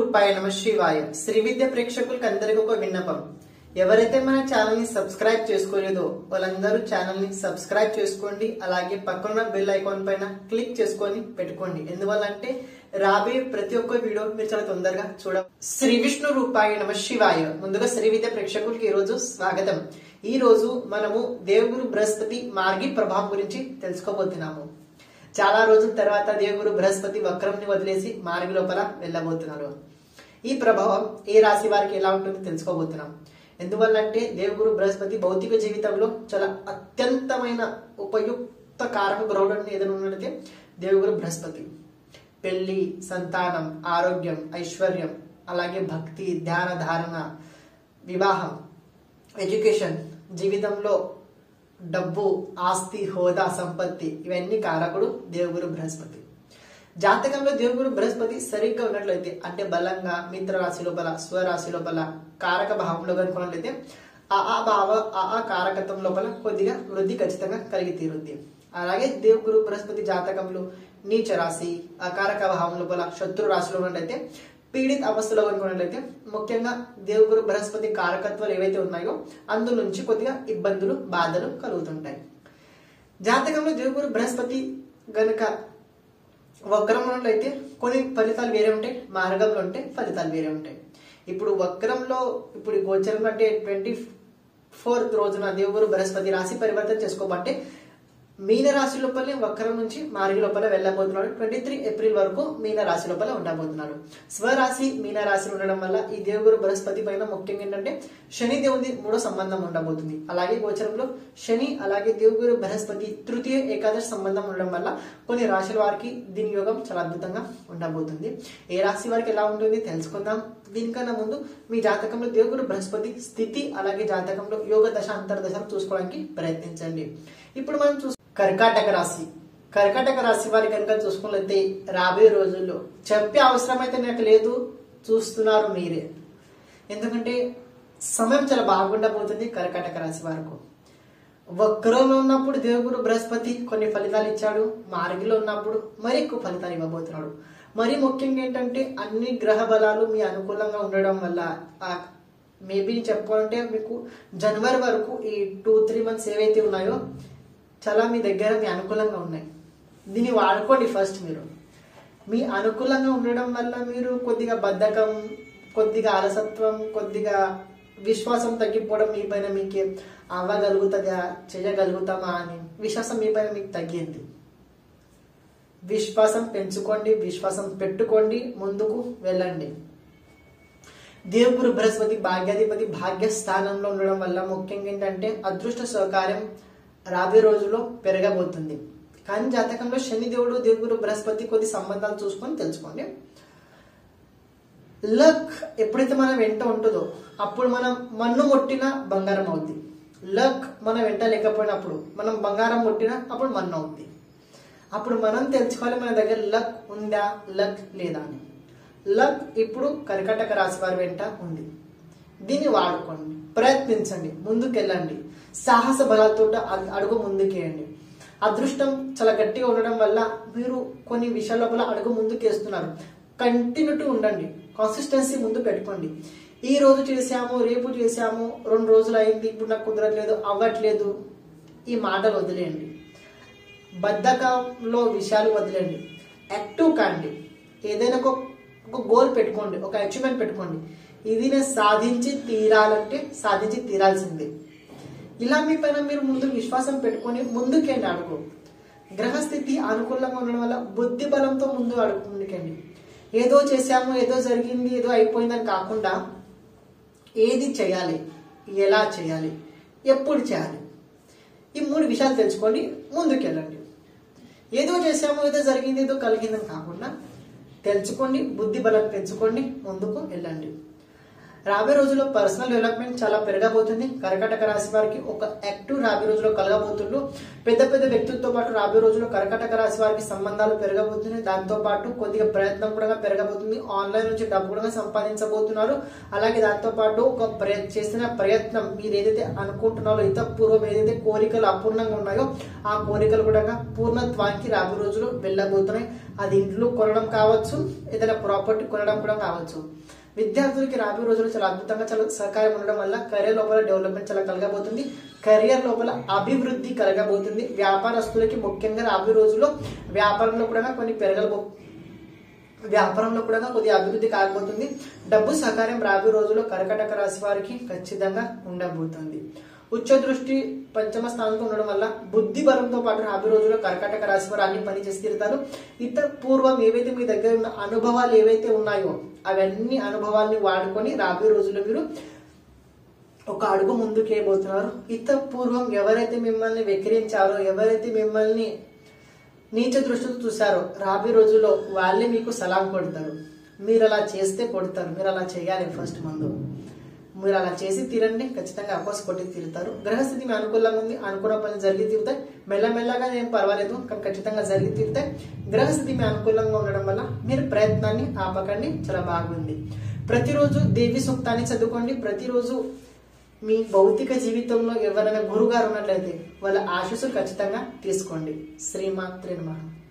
రూపాయ నమ శివాయ శ్రీ విద్య ప్రేక్షకులకు అందరికీ ఒక విన్నపం ఎవరైతే మన ఛానల్ ని సబ్స్క్రైబ్ చేసుకోలేదో వాళ్ళందరూ ఛానల్ ని సబ్స్క్రైబ్ చేసుకోండి అలాగే పక్కన బెల్ ఐకాన్ పైన క్లిక్ చేసుకొని పెట్టుకోండి ఎందువల్ల అంటే రాబోయే ప్రతి ఒక్క వీడియో మీరు చాలా తొందరగా చూడ శ్రీ విష్ణు రూపాయ నమ శివాయ ముందుగా శ్రీ విద్య ప్రేక్షకులకి ఈ రోజు స్వాగతం ఈ రోజు మనము దేవుగురు బృహస్పతి మార్గి ప్రభావం గురించి తెలుసుకోబోతున్నాము చాలా రోజుల తర్వాత దేవుడు బృహస్పతి వక్రంని వదిలేసి మార్గి లోపల వెళ్ళబోతున్నారు ఈ ప్రభావం ఏ రాశి వారికి ఎలా ఉంటుందో తెలుసుకోబోతున్నాం ఎందువల్లంటే దేవుడు బృహస్పతి భౌతిక జీవితంలో చాలా అత్యంతమైన ఉపయుక్త కారక గ్రౌండ్ ఏదైనా ఉన్నట్లయితే దేవుడు బృహస్పతి పెళ్లి సంతానం ఆరోగ్యం ఐశ్వర్యం అలాగే భక్తి ధ్యాన ధారణ వివాహం ఎడ్యుకేషన్ జీవితంలో డబ్బు ఆస్తి హోదా సంపత్తి ఇవన్నీ కారకుడు దేవుగురు బృహస్పతి జాతకంలో దేవుగురు బృహస్పతి సరిగ్గా ఉన్నట్లయితే అంటే బలంగా మిత్ర రాశి లోపల స్వరాశి లోపల కారక భావంలో కనుకున్నట్లయితే ఆ ఆ భావ ఆ ఆ కారకత్వం లోపల కొద్దిగా వృద్ధి ఖచ్చితంగా కలిగి తీరుద్ది అలాగే దేవుగురు బృహస్పతి జాతకంలో నీచ రాశి ఆ కారక భావం లోపల శత్రు రాశిలో ఉన్నట్లయితే పీడిత అవస్థలో కనుకున్నట్లయితే ముఖ్యంగా దేవుగురు బృహస్పతి కారకత్వాలు ఏవైతే ఉన్నాయో అందు నుంచి కొద్దిగా ఇబ్బందులు బాధలు కలుగుతుంటాయి జాతకంలో దేవుగురు బృహస్పతి గనుక వక్రంలో అయితే కొన్ని ఫలితాలు వేరే ఉంటాయి మార్గంలో ఉంటే ఫలితాలు వేరే ఉంటాయి ఇప్పుడు వక్రంలో ఇప్పుడు ఈ గోచరం అంటే ట్వంటీ ఫోర్త్ రోజున దేవుగురు బృహస్పతి రాశి పరివర్తన చేసుకోబట్టే మీన రాశి లోపలనే వక్రం నుంచి మార్గి లోపల వెళ్ళబోతున్నాడు ట్వంటీ త్రీ ఏప్రిల్ వరకు మీన రాశి లోపల ఉండబోతున్నాడు స్వరాశి మీన రాశి ఉండడం వల్ల ఈ దేవుగురు బృహస్పతి పైన ముఖ్యంగా ఏంటంటే శని దేవుడి మూడో సంబంధం ఉండబోతుంది అలాగే గోచరంలో శని అలాగే దేవుగురు బృహస్పతి తృతీయ ఏకాదశి సంబంధం ఉండడం వల్ల కొన్ని రాశుల వారికి దీని యోగం చాలా అద్భుతంగా ఉండబోతుంది ఏ రాశి వారికి ఎలా ఉంటుంది తెలుసుకుందాం దీనికన్నా ముందు మీ జాతకంలో దేవుగురు బృహస్పతి స్థితి అలాగే జాతకంలో యోగ దశ అంతర్దశలు చూసుకోవడానికి ప్రయత్నించండి ఇప్పుడు మనం చూ కర్కాటక రాశి కర్కాటక రాశి వారి కనుక చూసుకున్నట్లయితే రాబోయే రోజుల్లో చెప్పే అవసరం అయితే నాకు లేదు చూస్తున్నారు మీరే ఎందుకంటే సమయం చాలా బాగుండబోతుంది కర్కాటక రాశి వారికి వక్రంలో ఉన్నప్పుడు దేవుగురు బృహస్పతి కొన్ని ఫలితాలు ఇచ్చాడు మార్గిలో ఉన్నప్పుడు మరి ఎక్కువ ఫలితాలు ఇవ్వబోతున్నాడు మరి ముఖ్యంగా ఏంటంటే అన్ని గ్రహ బలాలు మీ అనుకూలంగా ఉండడం వల్ల మేబీ చెప్పుకోవాలంటే మీకు జనవరి వరకు ఈ టూ త్రీ మంత్స్ ఏవైతే ఉన్నాయో చాలా మీ దగ్గర మీ అనుకూలంగా ఉన్నాయి దీన్ని వాడుకోండి ఫస్ట్ మీరు మీ అనుకూలంగా ఉండడం వల్ల మీరు కొద్దిగా బద్ధకం కొద్దిగా అలసత్వం కొద్దిగా విశ్వాసం తగ్గిపోవడం మీ పైన మీకు అవ్వగలుగుతుందా చేయగలుగుతామా అని విశ్వాసం మీ పైన మీకు తగ్గింది విశ్వాసం పెంచుకోండి విశ్వాసం పెట్టుకోండి ముందుకు వెళ్ళండి దేవుగురు బృహస్పతి భాగ్యాధిపతి భాగ్య స్థానంలో ఉండడం వల్ల ముఖ్యంగా ఏంటంటే అదృష్ట సహకార్యం రాబోయే రోజుల్లో పెరగబోతుంది కానీ జాతకంలో శని దేవుడు దేవుగురు బృహస్పతి కొద్ది సంబంధాలు చూసుకొని తెలుసుకోండి లక్ ఎప్పుడైతే మన వెంట ఉంటుందో అప్పుడు మనం మన్ను ముట్టిన బంగారం అవుద్ది లక్ మన వెంట లేకపోయినప్పుడు మనం బంగారం ముట్టినా అప్పుడు మన్ను అవుద్ది అప్పుడు మనం తెలుసుకోవాలి మన దగ్గర లక్ ఉందా లక్ లేదా అని లక్ ఇప్పుడు కర్కటక రాశి వారి వెంట ఉంది దీన్ని వాడుకోండి ప్రయత్నించండి ముందుకెళ్ళండి సాహస బలాలతో అడుగు ముందుకేయండి అదృష్టం చాలా గట్టిగా ఉండడం వల్ల మీరు కొన్ని విషయాల లోపల అడుగు ముందుకేస్తున్నారు కంటిన్యూటీ ఉండండి కాన్సిస్టెన్సీ ముందు పెట్టుకోండి ఈ రోజు చేసాము రేపు చేసాము రెండు రోజులు అయింది ఇప్పుడు నాకు కుదరట్లేదు అవ్వట్లేదు ఈ మాటలు వదిలేయండి బద్ధకంలో విషయాలు వదిలేండి యాక్టివ్ కాండి ఏదైనా ఒక ఒక గోల్ పెట్టుకోండి ఒక అచీవ్మెంట్ పెట్టుకోండి ఇది నేను సాధించి తీరాలంటే సాధించి తీరాల్సిందే ఇలా మీ పైన మీరు ముందు విశ్వాసం పెట్టుకొని ముందుకేండి అడుగు గ్రహస్థితి అనుకూలంగా ఉండడం వల్ల బుద్ధి బలంతో ముందు అడుగు ముందుకండి ఏదో చేసాము ఏదో జరిగింది ఏదో అయిపోయిందని కాకుండా ఏది చేయాలి ఎలా చేయాలి ఎప్పుడు చేయాలి ఈ మూడు విషయాలు తెలుసుకోండి ముందుకెళ్ళండి ఏదో చేసాము ఏదో జరిగింది ఏదో కలిగిందని కాకుండా తెలుసుకోండి బుద్ధి బలం పెంచుకోండి ముందుకు వెళ్ళండి రాబోయే రోజుల్లో పర్సనల్ డెవలప్మెంట్ చాలా పెరగబోతుంది కర్కాటక రాశి వారికి ఒక యాక్టివ్ రాబోయే రోజుల్లో కలగబోతుండ్రు పెద్ద పెద్ద వ్యక్తులతో పాటు రాబోయే రోజుల్లో కర్కాటక రాశి వారికి సంబంధాలు పెరగబోతున్నాయి దాంతో పాటు కొద్దిగా ప్రయత్నం కూడా పెరగబోతుంది ఆన్లైన్ నుంచి డబ్బు కూడా సంపాదించబోతున్నారు అలాగే దాంతో పాటు ఒక ప్రయ- చేసిన ప్రయత్నం మీరు ఏదైతే అనుకుంటున్నారో ఇంత పూర్వం ఏదైతే కోరికలు అపూర్ణంగా ఉన్నాయో ఆ కోరికలు కూడా పూర్ణత్వానికి రాబోయే రోజులు వెళ్ళబోతున్నాయి అది ఇంట్లో కొనడం కావచ్చు ఏదైనా ప్రాపర్టీ కొనడం కూడా కావచ్చు విద్యార్థులకి రాబోయే రోజులు చాలా అద్భుతంగా చాలా సహకారం ఉండడం వల్ల కెరీర్ లోపల డెవలప్మెంట్ చాలా కలగబోతుంది కెరియర్ లోపల అభివృద్ధి కలగబోతుంది వ్యాపారస్తులకి ముఖ్యంగా రాబోయే రోజుల్లో వ్యాపారంలో కూడా కొన్ని పెరగబో వ్యాపారంలో కూడా కొద్దిగా అభివృద్ధి కాకపోతుంది డబ్బు సహకారం రాబోయే రోజుల్లో కర్కటక రాశి వారికి ఖచ్చితంగా ఉండబోతుంది ఉచ్చ దృష్టి పంచమ స్థానంలో ఉండడం వల్ల బుద్ధి బలంతో పాటు రాబోయే రోజుల్లో కర్కటక రాశి వారు అన్ని పని చేసి తీరుతారు ఇతర పూర్వం ఏవైతే మీ దగ్గర ఉన్న అనుభవాలు ఏవైతే ఉన్నాయో అవన్నీ అనుభవాల్ని వాడుకొని రాబోయే రోజుల్లో మీరు ఒక అడుగు ముందుకు వేయబోతున్నారు ఇత పూర్వం ఎవరైతే మిమ్మల్ని వెక్కిరించారో ఎవరైతే మిమ్మల్ని నీచ దృష్టితో చూశారో రాబోయే రోజుల్లో వాళ్ళే మీకు సలాం కొడతారు మీరు అలా చేస్తే కొడతారు మీరు అలా చేయాలి ఫస్ట్ ముందు మీరు అలా చేసి తీరండి ఖచ్చితంగా అపోస్ కొట్టి తీరుతారు గ్రహస్థితి మీ అనుకూలంగా ఉంది అనుకున్న పనులు జరిగి తీరుతాయి మెల్లమెల్లగా ఏం పర్వాలేదు కానీ ఖచ్చితంగా జరిగి తీరుతాయి గ్రహస్థితి మీ అనుకూలంగా ఉండడం వల్ల మీరు ప్రయత్నాన్ని ఆపకండి చాలా బాగుంది ప్రతిరోజు దేవి సూక్తాన్ని చదువుకోండి ప్రతిరోజు మీ భౌతిక జీవితంలో ఎవరైనా గురుగారు ఉన్నట్లయితే వాళ్ళ ఆశీస్సులు ఖచ్చితంగా తీసుకోండి శ్రీమాత్రి నమః